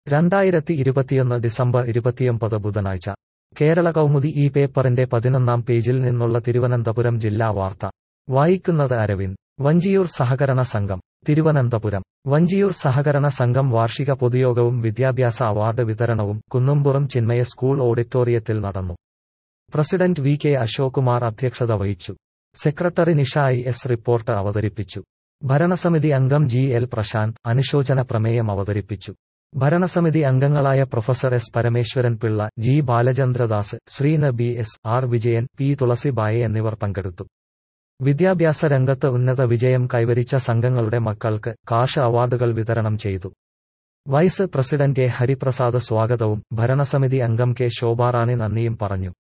രണ്ടായിരത്തി ഇരുപത്തിയൊന്ന് ഡിസംബർ ഇരുപത്തിയൊമ്പത് ബുധനാഴ്ച കേരള കൗമുദി ഈ പേപ്പറിന്റെ പതിനൊന്നാം പേജിൽ നിന്നുള്ള തിരുവനന്തപുരം ജില്ലാ വാർത്ത വായിക്കുന്നത് അരവിന്ദ് വഞ്ചിയൂർ സഹകരണ സംഘം തിരുവനന്തപുരം വഞ്ചിയൂർ സഹകരണ സംഘം വാർഷിക പൊതുയോഗവും വിദ്യാഭ്യാസ അവാർഡ് വിതരണവും കുന്നുംപുറം ചിന്മയ സ്കൂൾ ഓഡിറ്റോറിയത്തിൽ നടന്നു പ്രസിഡന്റ് വി കെ അശോകുമാർ അധ്യക്ഷത വഹിച്ചു secretary Nisha I S report അവതരിപ്പിച്ചു ഭരണസമിതി അംഗം ജി എൽ പ്രശാന്ത് അനുശോചന പ്രമേയം അവതരിപ്പിച്ചു ഭരണസമിതി അംഗങ്ങളായ professor S Parameswaran Pillai G Balachandradas Sreena B S R Vijayan P Thulasibai എന്നിവർ പങ്കെടുത്തു വിദ്യാഭ്യാസ രംഗത്ത് ഉന്നത വിജയം കൈവരിച്ച സംഘങ്ങളുടെ മക്കൾക്ക് കാഷ അവാർഡുകൾ വിതരണം ചെയ്തു വൈസ് പ്രസിഡന്റ് എ ഹരിപ്രസാദ് സ്വാഗതവും ഭരണസമിതി അംഗം കെ ശോഭാറാണി നന്ദിയും പറഞ്ഞു